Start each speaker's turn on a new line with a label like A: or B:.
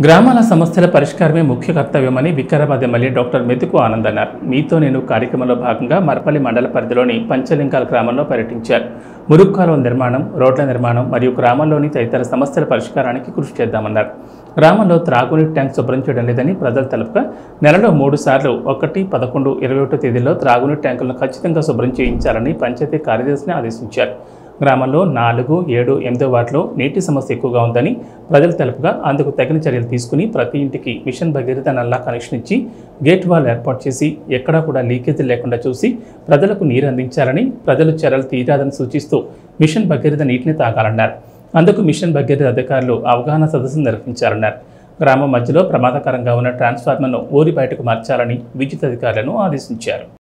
A: గ్రామాల సమస్యల పరిష్కారమే ముఖ్య కర్తవ్యమని వికారాబాద్ ఎమ్మెల్యే డాక్టర్ మెతుకు ఆనంద్ అన్నారు మీతో నేను కార్యక్రమంలో భాగంగా మరపల్లి మండల పరిధిలోని పంచలింగాల గ్రామంలో పర్యటించారు మురుగు కాలువ నిర్మాణం రోడ్ల నిర్మాణం మరియు గ్రామంలోని తదితర సమస్యల పరిష్కారానికి కృషి చేద్దామన్నారు గ్రామంలో త్రాగునీటి ట్యాంక్ శుభ్రం చేయడం లేదని ప్రజలు తెలుపగా నెలలో మూడు సార్లు ఒకటి పదకొండు ఇరవై ఒకటో తేదీలో త్రాగునీటి ట్యాంకులను ఖచ్చితంగా శుభ్రం చేయించాలని పంచాయతీ కార్యదర్శిని ఆదేశించారు గ్రామంలో నాలుగు ఏడు ఎనిమిదో వార్డులో నీటి సమస్య ఎక్కువగా ఉందని ప్రజలు తెలుపగా అందుకు తగిన చర్యలు తీసుకుని ప్రతి ఇంటికి మిషన్ భగీరథ నల్లా కనెక్షన్ ఇచ్చి గేట్ వాల్ ఏర్పాటు చేసి ఎక్కడా కూడా లీకేజీ లేకుండా చూసి ప్రజలకు నీరు అందించాలని ప్రజలు చర్యలు తీరాదని సూచిస్తూ మిషన్ భగీరథ నీటిని తాగాలన్నారు అందుకు మిషన్ భగీరథ అధికారులు అవగాహన సదస్సు నిర్వహించారన్నారు గ్రామం మధ్యలో ప్రమాదకరంగా ఉన్న ట్రాన్స్ఫార్మర్ను ఊరి బయటకు మార్చాలని విద్యుత్ అధికారులను ఆదేశించారు